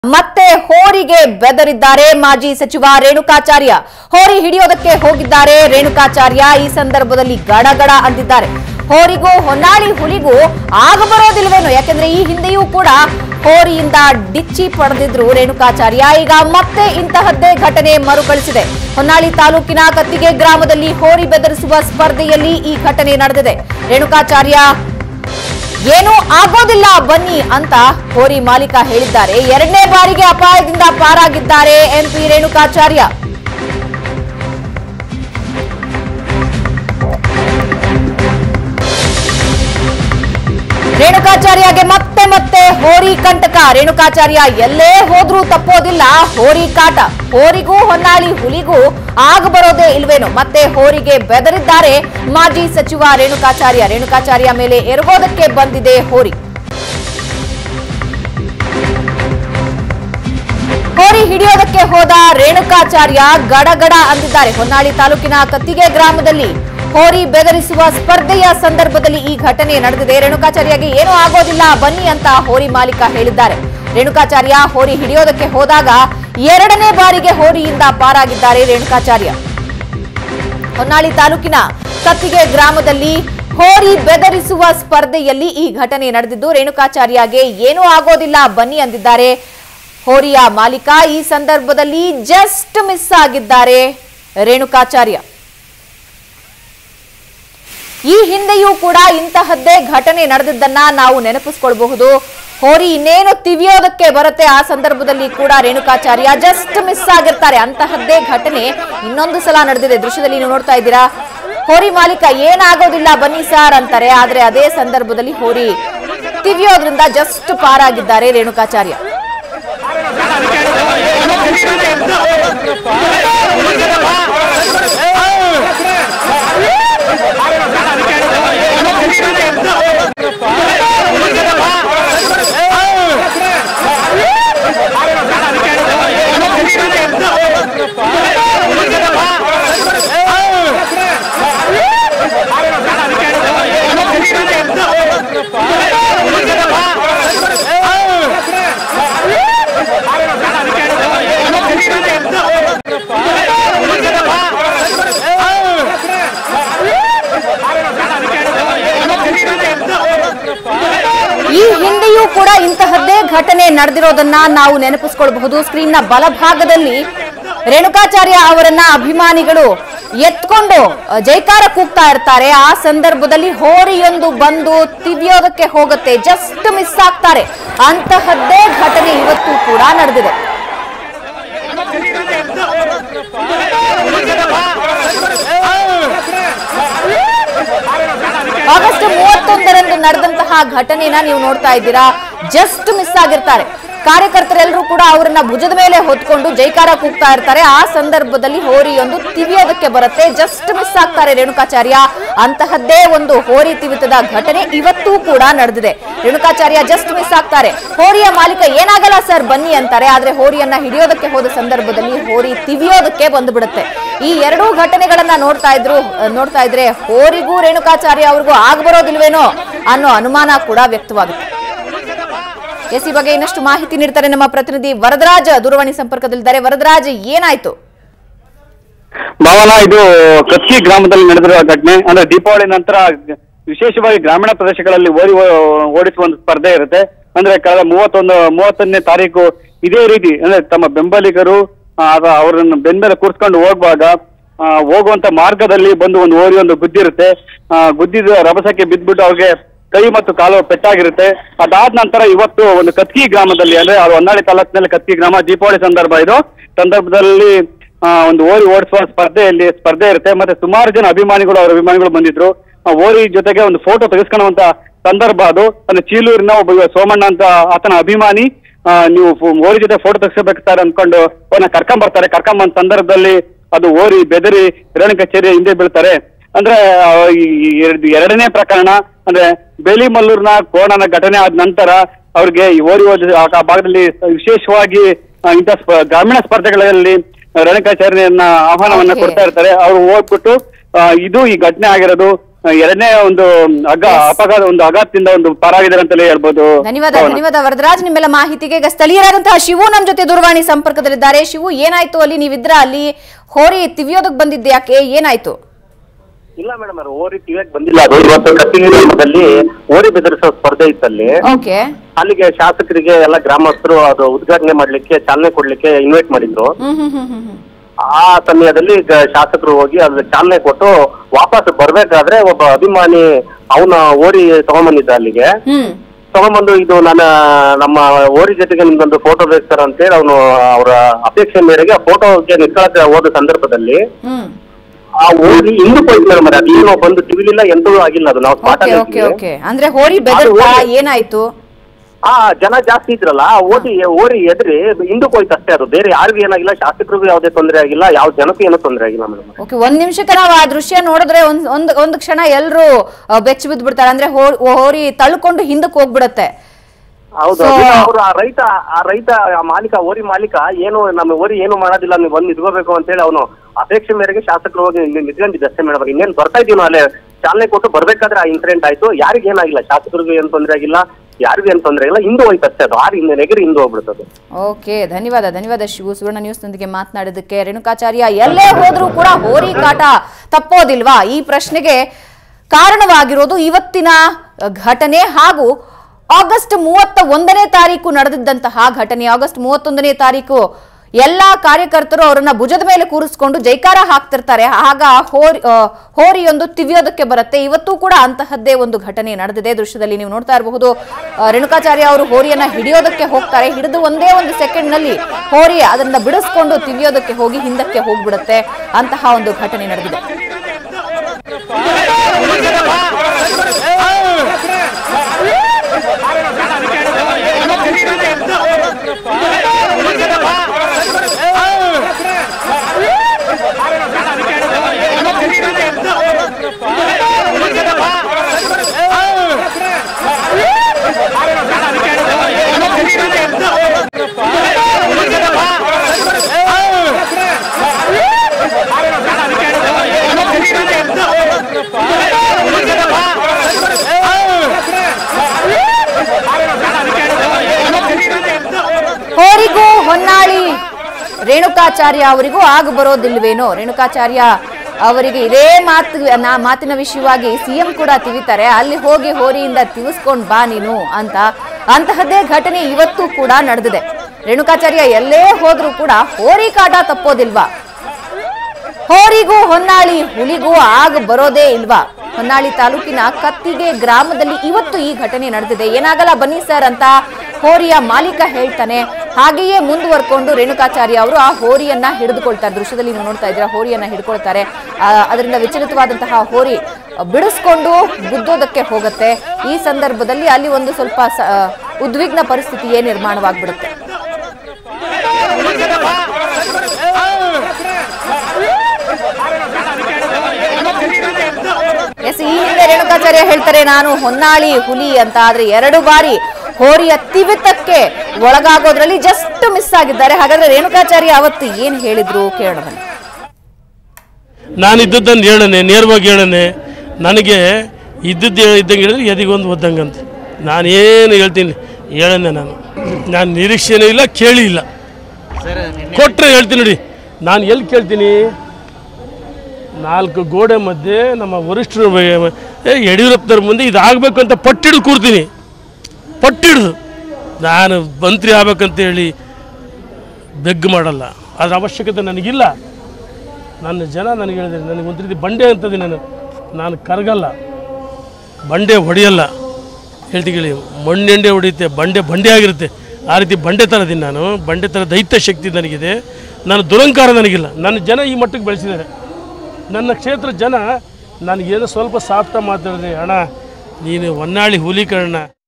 ಮತ್ತೆ ಹೋರಿಗೆ ಬೆದರಿದ್ದಾರೆ ಮಾಜಿ ಸಚಿವ ರೇಣುಕಾಚಾರ್ಯ ಹೋರಿ ಹಿಡಿಯೋದಕ್ಕೆ ಹೋಗಿದ್ದಾರೆ ರೇಣುಕಾಚಾರ್ಯ ಈ ಸಂದರ್ಭದಲ್ಲಿ ಗಡಗಡ ಅಂದಿದ್ದಾರೆ ಹೋರಿಗೂ ಹೊನ್ನಾಳಿ ಹುಲಿಗೂ ಆಗ ಬರೋದಿಲ್ವೇನೋ ಯಾಕಂದ್ರೆ ಈ ಹಿಂದೆಯೂ ಕೂಡ ಹೋರಿಯಿಂದ ಡಿಚ್ಚಿ ಪಡೆದಿದ್ರು ರೇಣುಕಾಚಾರ್ಯ ಈಗ ಮತ್ತೆ ಇಂತಹದ್ದೇ ಘಟನೆ ಮರುಕಳಿಸಿದೆ ಹೊನ್ನಾಳಿ ತಾಲೂಕಿನ ಕತ್ತಿಗೆ ಗ್ರಾಮದಲ್ಲಿ ಹೋರಿ ಬೆದರಿಸುವ ಸ್ಪರ್ಧೆಯಲ್ಲಿ ಈ ಘಟನೆ ನಡೆದಿದೆ ರೇಣುಕಾಚಾರ್ಯ ಏನೂ ಆಗೋದಿಲ್ಲ ಬನ್ನಿ ಅಂತ ಹೋರಿ ಮಾಲೀಕ ಹೇಳಿದ್ದಾರೆ ಎರಡನೇ ಬಾರಿಗೆ ಅಪಾಯದಿಂದ ಪಾರಾಗಿದ್ದಾರೆ ಎಂಪಿ ರೇಣುಕಾಚಾರ್ಯ ರೇಣುಕಾಚಾರ್ಯಗೆ ಮತ್ತೆ ಮತ್ತೆ ಹೋರಿ ಕಂಟಕ ರೇಣುಕಾಚಾರ್ಯ ಎಲ್ಲೇ ಹೋದ್ರೂ ತಪ್ಪೋದಿಲ್ಲ ಹೋರಿ ಕಾಟ ಹೋರಿಗೂ ಹೊನ್ನಾಳಿ ಹುಲಿಗೂ ಆಗ ಬರೋದೇ ಇಲ್ವೇನೋ ಮತ್ತೆ ಹೋರಿಗೆ ಬೆದರಿದ್ದಾರೆ ಮಾಜಿ ಸಚಿವ ರೇಣುಕಾಚಾರ್ಯ ರೇಣುಕಾಚಾರ್ಯ ಮೇಲೆ ಎರಗೋದಕ್ಕೆ ಬಂದಿದೆ ಹೋರಿ ಹೋರಿ ಹಿಡಿಯೋದಕ್ಕೆ ಹೋದ ರೇಣುಕಾಚಾರ್ಯ ಗಡಗಡ ಅಂದಿದ್ದಾರೆ ಹೊನ್ನಾಳಿ ತಾಲೂಕಿನ ಕತ್ತಿಗೆ ಗ್ರಾಮದಲ್ಲಿ ಹೋರಿ ಬೆದರಿಸುವ ಸ್ಪರ್ಧೆಯ ಸಂದರ್ಭದಲ್ಲಿ ಈ ಘಟನೆ ನಡೆದಿದೆ ರೇಣುಕಾಚಾರ್ಯಗೆ ಏನೂ ಆಗೋದಿಲ್ಲ ಬನ್ನಿ ಅಂತ ಹೋರಿ ಮಾಲೀಕ ಹೇಳಿದ್ದಾರೆ ರೇಣುಕಾಚಾರ್ಯ ಹೋರಿ ಹಿಡಿಯೋದಕ್ಕೆ ಹೋದಾಗ ಎರಡನೇ ಬಾರಿಗೆ ಹೋರಿಯಿಂದ ಪಾರಾಗಿದ್ದಾರೆ ರೇಣುಕಾಚಾರ್ಯ ಹೊನ್ನಾಳಿ ತಾಲೂಕಿನ ಕತ್ತಿಗೆ ಗ್ರಾಮದಲ್ಲಿ ಹೋರಿ ಬೆದರಿಸುವ ಸ್ಪರ್ಧೆಯಲ್ಲಿ ಈ ಘಟನೆ ನಡೆದಿದ್ದು ರೇಣುಕಾಚಾರ್ಯಗೆ ಏನೂ ಆಗೋದಿಲ್ಲ ಬನ್ನಿ ಅಂದಿದ್ದಾರೆ ಹೋರಿಯ ಮಾಲೀಕ ಈ ಸಂದರ್ಭದಲ್ಲಿ ಜಸ್ಟ್ ಮಿಸ್ ಆಗಿದ್ದಾರೆ ರೇಣುಕಾಚಾರ್ಯ ಈ ಹಿಂದೆಯೂ ಕೂಡ ಇಂತಹದ್ದೇ ಘಟನೆ ನಡೆದಿದ್ದನ್ನ ನಾವು ನೆನಪಿಸ್ಕೊಳ್ಬಹುದು ಹೋರಿ ಇನ್ನೇನು ತಿವಿಯೋದಕ್ಕೆ ಬರುತ್ತೆ ಆ ಸಂದರ್ಭದಲ್ಲಿ ಕೂಡ ರೇಣುಕಾಚಾರ್ಯ ಜಸ್ಟ್ ಮಿಸ್ ಆಗಿರ್ತಾರೆ ಅಂತಹದ್ದೇ ಘಟನೆ ಇನ್ನೊಂದು ಸಲ ನಡೆದಿದೆ ದೃಶ್ಯದಲ್ಲಿ ನೀವು ನೋಡ್ತಾ ಇದ್ದೀರಾ ಹೋರಿ ಮಾಲೀಕ ಏನಾಗೋದಿಲ್ಲ ಬನ್ನಿ ಸರ್ ಅಂತಾರೆ ಆದ್ರೆ ಅದೇ ಸಂದರ್ಭದಲ್ಲಿ ಹೋರಿ ತಿವಿಯೋದ್ರಿಂದ ಜಸ್ಟ್ ಪಾರಾಗಿದ್ದಾರೆ ರೇಣುಕಾಚಾರ್ಯ ಈ ಹಿಂದೆಯೂ ಕೂಡ ಇಂತಹದ್ದೇ ಘಟನೆ ನಡೆದಿರೋದನ್ನ ನಾವು ನೆನಪಿಸ್ಕೊಳ್ಬಹುದು ಸ್ಕ್ರೀನ್ನ ಬಲಭಾಗದಲ್ಲಿ ರೇಣುಕಾಚಾರ್ಯ ಅವರನ್ನ ಅಭಿಮಾನಿಗಳು ಎತ್ಕೊಂಡು ಅ, ಜೈಕಾರ ಕೂಗ್ತಾ ಇರ್ತಾರೆ ಆ ಸಂದರ್ಭದಲ್ಲಿ ಹೋರಿಯೊಂದು ಬಂದು ತಿವಿಯೋದಕ್ಕೆ ಹೋಗುತ್ತೆ ಜಸ್ಟ್ ಮಿಸ್ ಆಗ್ತಾರೆ ಅಂತಹದ್ದೇ ಘಟನೆ ಇವತ್ತು ಕೂಡ ನಡೆದಿದೆ ಆಗಸ್ಟ್ ಮೂವತ್ತೊಂದರಂದು ನಡೆದಂತಹ ಘಟನೆನ ನೀವು ನೋಡ್ತಾ ಇದ್ದೀರಾ ಜಸ್ಟ್ ಮಿಸ್ ಆಗಿರ್ತಾರೆ ಕಾರ್ಯಕರ್ತರೆಲ್ಲರೂ ಕೂಡ ಅವರನ್ನ ಭುಜದ ಮೇಲೆ ಹೊತ್ಕೊಂಡು ಜೈಕಾರ ಕೂಗ್ತಾ ಇರ್ತಾರೆ ಆ ಸಂದರ್ಭದಲ್ಲಿ ಹೋರಿಯೊಂದು ತಿವಿಯೋದಕ್ಕೆ ಬರುತ್ತೆ ಜಸ್ಟ್ ಮಿಸ್ ಆಗ್ತಾರೆ ರೇಣುಕಾಚಾರ್ಯ ಅಂತಹದ್ದೇ ಒಂದು ಹೋರಿ ತಿವಿತದ ಘಟನೆ ಇವತ್ತೂ ಕೂಡ ನಡೆದಿದೆ ರೇಣುಕಾಚಾರ್ಯ ಜಸ್ಟ್ ಮಿಸ್ ಆಗ್ತಾರೆ ಹೋರಿಯ ಮಾಲೀಕ ಏನಾಗಲ್ಲ ಸರ್ ಬನ್ನಿ ಅಂತಾರೆ ಆದ್ರೆ ಹೋರಿಯನ್ನ ಹಿಡಿಯೋದಕ್ಕೆ ಹೋದ ಸಂದರ್ಭದಲ್ಲಿ ಹೋರಿ ತಿವಿಯೋದಕ್ಕೆ ಬಂದು ಬಿಡುತ್ತೆ ಈ ಎರಡೂ ಘಟನೆಗಳನ್ನ ನೋಡ್ತಾ ಇದ್ರು ಅಹ್, ನೋಡ್ತಾ ಇದ್ರೆ ಹೋರಿಗೂ ರೇಣುಕಾಚಾರ್ಯ ಅವ್ರಿಗೂ ಆಗ್ಬರೋದಿಲ್ವೇನೋ ಅನ್ನೋ ಅನುಮಾನ ಕೂಡ ವ್ಯಕ್ತವಾಗುತ್ತೆ ಎಸ್ ಈ ಬಗ್ಗೆ ಇನ್ನಷ್ಟು ಮಾಹಿತಿ ನೀಡ್ತಾರೆ ನಮ್ಮ ಪ್ರತಿನಿಧಿ ವರದರಾಜ್ ದೂರವಾಣಿ ಸಂಪರ್ಕದಲ್ಲಿದ್ದಾರೆ ವರದರಾಜ್ ಏನಾಯ್ತು ಭಾವನ ಇದು ಕಚ್ಚಿ ಗ್ರಾಮದಲ್ಲಿ ನಡೆದಿರುವ ಘಟನೆ ಅಂದ್ರೆ ದೀಪಾವಳಿ ನಂತರ ವಿಶೇಷವಾಗಿ ಗ್ರಾಮೀಣ ಪ್ರದೇಶಗಳಲ್ಲಿ ಓಡಿ ಓಡಿಸುವ ಒಂದು ಸ್ಪರ್ಧೆ ಇರುತ್ತೆ ಅಂದ್ರೆ ಕಳೆದ ಮೂವತ್ತೊಂದು ಮೂವತ್ತೊಂದನೇ ತಾರೀಕು ಇದೇ ರೀತಿ ಅಂದ್ರೆ ತಮ್ಮ ಬೆಂಬಲಿಗರು ಆ, ಅದ- ಅವರನ್ನು ಬೆನ್ಮೇಲೆ ಕೂರ್ಸ್ಕೊಂಡು ಹೋಗುವಾಗ ಆ, ಹೋಗುವಂತ ಮಾರ್ಗದಲ್ಲಿ ಬಂದು ಒಂದು ಓರಿ ಒಂದು ಗುದ್ದಿರುತ್ತೆ ಆ, ಗುದ್ದಿದ ರಭಸಕ್ಕೆ ಬಿದ್ದ್ಬಿಟ್ಟು ಅವ್ರಿಗೆ ಕೈ ಮತ್ತು ಕಾಲು ಪೆಟ್ಟಾಗಿರುತ್ತೆ ಅದಾದ ನಂತರ ಇವತ್ತು ಒಂದು ಕತ್ಕಿ ಗ್ರಾಮದಲ್ಲಿ ಅಂದ್ರೆ ಅದು ಹೊನ್ನಾಳಿ ತಾಲೂಕಿನಲ್ಲಿ ಕತ್ಕಿ ಗ್ರಾಮ ದೀಪಾವಳಿ ಸಂದರ್ಭ ಇದು ಸಂದರ್ಭದಲ್ಲಿ ಆ, ಒಂದು ಓರಿ ಓಡಿಸುವ ಸ್ಪರ್ಧೆಯಲ್ಲಿ ಸ್ಪರ್ಧೆ ಇರುತ್ತೆ ಮತ್ತೆ ಸುಮಾರು ಜನ ಅಭಿಮಾನಿಗಳು ಅವರ ಅಭಿಮಾನಿಗಳು ಬಂದಿದ್ರು ಆ ಓರಿ ಜೊತೆಗೆ ಒಂದು ಫೋಟೋ ತೆಗೆಸ್ಕೊಳ್ಳುವಂತ ಸಂದರ್ಭ ಅದು ಅಂದ್ರೆ ಚೀಲೂರಿನ ಒಬ್ಬ ಇವ ಸೋಮಣ್ಣ ಅಂತ ಆತನ ಅಭಿಮಾನಿ ಆ, ನೀವು ಫೋ- ಓರಿ ಜೊತೆ ಫೋಟೋ ತೆಗೆಸಬೇಕು ಸರ್ ಅನ್ಕೊಂಡು ಅವ್ರನ್ನ ಕರ್ಕೊಂಡ್ ಬರ್ತಾರೆ ಕರ್ಕೊಂಡ್ ಬಂದ ಸಂದರ್ಭದಲ್ಲಿ ಅದು ಓರಿ ಬೆದರಿ ರೇಣು ಕಚೇರಿ ಹಿಂದೆ ಬೀಳ್ತಾರೆ ಅಂದ್ರೆ ಆ, ಈ ಎರಡ್- ಎರಡನೇ ಪ್ರಕರಣ ಅಂದ್ರೆ ಬೇಲಿಮಲ್ಲೂರ್ನ ಕೋಣನ ಘಟನೆ ಆದ ನಂತರ ಅವ್ರಿಗೆ ಈ ಓರಿ ಓದಿ ಆ ಆ ಭಾಗದಲ್ಲಿ ವಿಶೇಷವಾಗಿ ಆ, ಇಂಥ ಸ್ಪ- ಗ್ರಾಮೀಣ ಸ್ಪರ್ಧೆಗಳಲ್ಲಿ ರೇಣುಕಾಚಾರ್ಯನ ಆಹ್ವಾನವನ್ನ Okay. ಕೊಡ್ತಾ ಇರ್ತಾರೆ ಅವ್ರು ಹೋಗ್ಬಿಟ್ಟು ಆ, ಇದು ಈ ಘಟನೆ ಆಗಿರೋದು ಎರಡನೇ ಒಂದು ಅಗ ಅಪಘಾತ ಒಂದು ಆಘಾತದಿಂದ ಒಂದು ಪಾರಾಗಿದ್ದಾರೆ ಅಂತಲೇ ಹೇಳ್ಬೋದು ಧನ್ಯವಾದ ಪವನ. ಧನ್ಯವಾದ ವರದರಾಜ್ ನಿಮ್ಮೆಲ್ಲ ಮಾಹಿತಿಗೆ ಈಗ ಸ್ಥಳೀಯರಾದಂತಹ ಶಿವು ನಮ್ ಜೊತೆ ದೂರವಾಣಿ ಸಂಪರ್ಕದಲ್ಲಿದ್ದಾರೆ ಶಿವು ಏನಾಯ್ತು ಅಲ್ಲಿ ನೀವಿದ್ರ ಅಲ್ಲಿ ಹೋರಿ ತಿವಿಯೋದಕ್ ಬಂದಿದ್ದೆ ಯಾಕೆ ಏನಾಯ್ತು ಇಲ್ಲ ಮೇಡಮ್ ಅವ್ರು ಓರಿ ಟಿವಿಯಾಗಿ ಬಂದಿಲ್ಲ ಅದು ಇವತ್ತು ಕಟ್ಟಿಗೆ ಗ್ರಾಮದಲ್ಲಿ ಓರಿ ಬೆದರಿಸೋ ಸ್ಪರ್ಧೆ ಇತ್ತಲ್ಲಿ ಓಕೆ ಅಲ್ಲಿಗೆ ಶಾಸಕರಿಗೆ ಎಲ್ಲ ಗ್ರಾಮಸ್ಥರು ಅದು ಉದ್ಘಾಟನೆ ಮಾಡ್ಲಿಕ್ಕೆ ಚಾಲನೆ ಕೊಡ್ಲಿಕ್ಕೆ ಇನ್ವೈಟ್ ಮಾಡಿದ್ರು ಹ್ಮ್ ಹ್ಮ್ ಹ್ಮ್ ಹ್ಮ್ ಹ್ಮ್. ಆ ಸಮಯದಲ್ಲಿ ಈಗ ಶಾಸಕರು ಹೋಗಿ ಅದ್ರ ಚಾಲನೆ ಕೊಟ್ಟು ವಾಪಸ್ ಬರ್ಬೇಕಾದ್ರೆ ಒಬ್ಬ ಅಭಿಮಾನಿ ಅವನ ಓರಿ ತಗೊಂಬಂದಿದ್ದ ಅಲ್ಲಿಗೆ ಹ್ಮ್ ತಗೊಂಬಂದು ಇದು ನನ್ನ ನಮ್ಮ ಓರಿ ಜೊತೆಗೆ ನಿಮ್ದೊಂದು ಫೋಟೋ ಬೇಕು ಸರ್ ಅಂತೇಳಿ ಅವನು ಅವರ ಅಪೇಕ್ಷೆ ಮೇರೆಗೆ ಆ ಫೋಟೋಗೆ ನಿಂತ್ಕೊಳಕ್ಕೆ ಹೋದ ಸಂದರ್ಭದಲ್ಲಿ ಹ್ಮ್ ಆ ಓರಿ ಹಿಂದಕ್ಕೆ ಹೋಯ್ತು ಮೇಡಮ್ ಅದೇನೋ ಬಂದು ತಿವಿಲಿಲ್ಲ ಎಂತೂ ಆಗಿಲ್ಲ ಅದು ನಾವು ಸ್ಪಾಟ್ ಓಕೆ ಓಕೆ ಓಕೆ ಅಂದ್ರೆ ಹೋರಿ ಬೆದರ್ತಾ ಏನಾಯ್ತು ಆ ಜನ ಜಾಸ್ತಿ ಇದ್ರಲ್ಲ ಆ ಓದಿ ಓರಿ ಎದ್ರಿ ಹಿಂದಕ್ಕೆ ಹೋಯ್ತು ಅಷ್ಟೇ ಅದು ಬೇರೆ ಯಾರಿಗೂ ಏನಾಗಿಲ್ಲ ಶಾಸಕರಿಗೂ ಯಾವುದೇ ತೊಂದರೆ ಆಗಿಲ್ಲ ಯಾವ ಜನಕ್ಕೂ ಏನೂ ತೊಂದರೆ ಆಗಿಲ್ಲ ಮೇಡಮ್ ಓಕೆ ಒಂದ್ ನಿಮಿಷಕ್ಕೆ ನಾವು ಆ ದೃಶ್ಯ ನೋಡಿದ್ರೆ ಒಂದ್ ಒಂದ್ ಒಂದು ಕ್ಷಣ ಎಲ್ರು ಆ, ಬೆಚ್ಚಿ ಬಿದ್ದು ಬಿಡ್ತಾರೆ ಅಂದ್ರೆ ಹೋ- ಹೋರಿ ತಳ್ಕೊಂಡು ಹಿಂದಕ್ಕೆ ಹೋಗ್ಬಿಡತ್ತೆ ಹೌದು So- ಅದನ್ನ ಅವ್ರು ಆ ರೈತ ಆ ರೈತ ಆ ಮಾಲೀಕ ಓರಿ ಮಾಲೀಕ ಏನು ನಮ್ಮ ಓರಿ ಏನು ಮಾಡೋದಿಲ್ಲ ನೀವು ಬಂದು ನಿಂತ್ಕೋಬೇಕು ಅಂತೇಳಿ ಅವನು ಅಪೇಕ್ಷೆ ಮೇರೆಗೆ ಶಾಸಕರು ಹೋಗಿ ಇಲ್ಲಿ ನಿಂತ್ಕೊಂಡಿದ್ದೆ ಅಷ್ಟೇ ಮೇಡಮ್ ಇನ್ನೇನು ಬರ್ತಾ ಇದೀವಿ ನಾವು ಅಲ್ಲೇ ಚಾಲನೆ ಕೊಟ್ಟು ಬರ್ಬೇಕಾದ್ರೆ ಆ ಇನ್ಸಿಡೆಂಟ್ ಆಯ್ತು ಯಾರಿಗೂ ಏನಾಗಿಲ್ಲ ಶಾಸಕರಿಗೂ ಏನು ತೊಂದರೆ ಆಗಿಲ್ಲ ಯಾರಿಗೂ ಏನು ತೊಂದರೆ ಇಲ್ಲ ಹಿಂದೆ ಹೋಯ್ತು ಅಷ್ಟೇ ಅದು ಆರು ಹಿಂದೆ ನೆಗರಿ ಹಿಂದೆ ಹೋಗ್ಬಿಡ್ತದೆ ಓಕೆ ಧನ್ಯವಾದ ಧನ್ಯವಾದ ಶಿವು ಸುವರ್ಣ ನ್ಯೂಸ್ನೊಂದಿಗೆ ಮಾತನಾಡಿದ್ದಕ್ಕೆ ರೇಣುಕಾಚಾರ್ಯ ಎಲ್ಲೇ ಹೋದ್ರೂ ಕೂಡ ಹೋರಿ ಕಾಟ ತಪ್ಪೋದಿಲ್ವಾ ಈ ಪ್ರಶ್ನೆಗೆ ಕಾರಣವಾಗಿರೋದು ಇವತ್ತಿನ ಘಟನೆ ಹಾಗೂ ಆಗಸ್ಟ್ ಮೂವತ್ತ ಒಂದನೇ ತಾರೀಕು ನಡೆದಿದ್ದಂತಹ ಘಟನೆ ಆಗಸ್ಟ್ ಮೂವತ್ತೊಂದನೇ ತಾರೀಕು ಎಲ್ಲಾ ಕಾರ್ಯಕರ್ತರು ಅವರನ್ನ ಭುಜದ ಮೇಲೆ ಕೂರಿಸ್ಕೊಂಡು ಜೈಕಾರ ಹಾಕ್ತಿರ್ತಾರೆ ಆಗ ಹೋರಿ ಆ, ಹೋರಿಯೊಂದು ತಿವಿಯೋದಕ್ಕೆ ಬರುತ್ತೆ ಇವತ್ತು ಕೂಡ ಅಂತಹದ್ದೇ ಒಂದು ಘಟನೆ ನಡೆದಿದೆ ದೃಶ್ಯದಲ್ಲಿ ನೀವು ನೋಡ್ತಾ ಇರಬಹುದು ಆ, ರೇಣುಕಾಚಾರ್ಯ ಅವರು ಹೋರಿಯನ್ನ ಹಿಡಿಯೋದಕ್ಕೆ ಹೋಗ್ತಾರೆ ಹಿಡಿದು ಒಂದೇ ಒಂದು ಸೆಕೆಂಡ್ ನಲ್ಲಿ ಹೋರಿ ಅದನ್ನ ಬಿಡಿಸ್ಕೊಂಡು ತಿವಿಯೋದಕ್ಕೆ ಹೋಗಿ ಹಿಂದಕ್ಕೆ ಹೋಗ್ಬಿಡುತ್ತೆ ಅಂತಹ ಒಂದು ಘಟನೆ ನಡೆದಿದೆ ಹೋರಿಗೂ ಹೊನ್ನಾಳಿ ರೇಣುಕಾಚಾರ್ಯ ಅವರಿಗೂ ಆಗ ಬರೋದಿಲ್ವೇನೋ ರೇಣುಕಾಚಾರ್ಯ ಅವರಿಗೆ ಇದೇ ಮಾತು ನಾ ಮಾತಿನ ವಿಷಯವಾಗಿ ಸಿಎಂ ಕೂಡ ತಿವಿತಾರೆ ಅಲ್ಲಿ ಹೋಗಿ ಹೋರಿಯಿಂದ ತಿವಿಸ್ಕೊಂಡ್ ಬಾ ನೀನು ಅಂತ ಅಂತಹದ್ದೇ ಘಟನೆ ಇವತ್ತು ಕೂಡ ನಡೆದಿದೆ ರೇಣುಕಾಚಾರ್ಯ ಎಲ್ಲೇ ಹೋದ್ರೂ ಕೂಡ ಹೋರಿ ಕಾಟ ತಪ್ಪೋದಿಲ್ವಾ ಹೋರಿಗೂ ಹೊನ್ನಾಳಿ ಹುಲಿಗೂ ಆಗ ಬರೋದೇ ಇಲ್ವಾ ಹೊನ್ನಾಳಿ ತಾಲೂಕಿನ ಕತ್ತಿಗೆ ಗ್ರಾಮದಲ್ಲಿ ಇವತ್ತು ಈ ಘಟನೆ ನಡೆದಿದೆ ಏನಾಗಲ್ಲ ಬನ್ನಿ ಸರ್ ಅಂತ ಹೋರಿಯ ಮಾಲೀಕ ಹೇಳ್ತಾನೆ ಹಾಗೆಯೇ ಮುಂದುವರ್ಕೊಂಡು ರೇಣುಕಾಚಾರ್ಯ ಅವರು ಆ ಹೋರಿಯನ್ನ ಹಿಡಿದುಕೊಳ್ತಾರೆ ದೃಶ್ಯದಲ್ಲಿ ನೀವು ನೋಡ್ತಾ ಇದ್ದೀರಾ ಹೋರಿಯನ್ನ ಹಿಡ್ಕೊಳ್ತಾರೆ ಆ, ಅದರಿಂದ ವಿಚಲಿತವಾದಂತಹ ಹೋರಿ ಬಿಡಿಸ್ಕೊಂಡು ಗುದ್ದೋದಕ್ಕೆ ಹೋಗುತ್ತೆ ಈ ಸಂದರ್ಭದಲ್ಲಿ ಅಲ್ಲಿ ಒಂದು ಸ್ವಲ್ಪ ಸ- ಆ, ಉದ್ವಿಗ್ನ ಪರಿಸ್ಥಿತಿಯೇ ನಿರ್ಮಾಣವಾಗ್ಬಿಡುತ್ತೆ ಎಸ್ ಈ ಹಿಂದೆ ರೇಣುಕಾಚಾರ್ಯ ಹೇಳ್ತಾರೆ ನಾನು ಹೊನ್ನಾಳಿ ಹುಲಿ ಅಂತ ಆದ್ರೆ ಎರಡು ಬಾರಿ ಹೋರಿಯ ತಿವಿತಕ್ಕೆ ಒಳಗಾಗೋದ್ರಲ್ಲಿ ಜಸ್ಟ್ ಮಿಸ್ ಆಗಿದ್ದಾರೆ ಹಾಗಾದ್ರೆ ರೇಣುಕಾಚಾರ್ಯ ಅವತ್ತು ಏನ್ ಹೇಳಿದ್ರು ಕೇಳೋಣ ಬನ್ನಿ. ನಾನು ಇದ್ದದ್ದನ್ನು ಹೇಳನೆ ನೇರವಾಗಿ ಹೇಳನೆ ನನಗೆ ಇದ್ದದ್ದು ಇದ್ದಂಗೆ ಹೇಳಿದ್ರೆ ಎದಿಗೊಂದು ಒದ್ದಂಗಂತ ನಾನೇನು ಹೇಳ್ತೀನಿ ಹೇಳನೆ ನಾನು ನಾನು ನಿರೀಕ್ಷೆನೂ ಇಲ್ಲ ಕೇಳಿ ಇಲ್ಲ ಕೊಟ್ಟರೆ ಹೇಳ್ತೀನಿ ನೋಡಿ ನಾನು ಎಲ್ಲಿ ಕೇಳ್ತೀನಿ ನಾಲ್ಕು ಗೋಡೆ ಮಧ್ಯೆ ನಮ್ಮ ವರಿಷ್ಠರು ಬ- ಏ, ಯಡಿಯೂರಪ್ಪನವ್ರ ಮುಂದೆ ಇದಾಗಬೇಕು ಅಂತ ಪಟ್ಟಿಡಿದು ಕೂರ್ತೀನಿ ಪಟ್ಟಿಡ್ದು ನಾನು ಮಂತ್ರಿ ಆಗ್ಬೇಕಂತ ಹೇಳಿ ಬೆಗ್ ಮಾಡಲ್ಲ ಅದ್ರ ಅವಶ್ಯಕತೆ ನನಗಿಲ್ಲ ನನ್ನ ಜನ ನನಗೆ ಹೇಳಿದ್ರೆ ನನಗೆ ಒಂದು ರೀತಿ ಬಂಡೆ ಅಂತದೆ ನಾನು ನಾನು ಕರಗಲ್ಲ ಬಂಡೆ ಹೊಡೆಯಲ್ಲ ಹೇಳ್ತಿ ಕೇಳಿ ಮಣ್ಣೆಂಡೆ ಹೊಡೆಯುತ್ತೆ ಬಂಡೆ ಬಂಡೆ ಆಗಿರುತ್ತೆ ಆ ರೀತಿ ಬಂಡೆ ಥರ ಇದೀನಿ ನಾನು ಬಂಡೆ ಥರ ದೈತ್ಯ ಶಕ್ತಿ ನನಗಿದೆ ನಾನು ದುರಂಕಾರ ನನಗಿಲ್ಲ ನನ್ನ ಜನ ಈ ಮಟ್ಟಕ್ಕೆ ಬೆಳೆಸಿದ್ದಾರೆ ನನ್ನ ಕ್ಷೇತ್ರ ಜನ ನನಗೇನೋ ಸ್ವಲ್ಪ ಸಾಫ್ಟ ಮಾತಾಡಿದ್ರೆ ಅಣ್ಣ ನೀನು ಹೊನ್ನಾಳಿ ಹುಲಿ ಕಣ್ಣ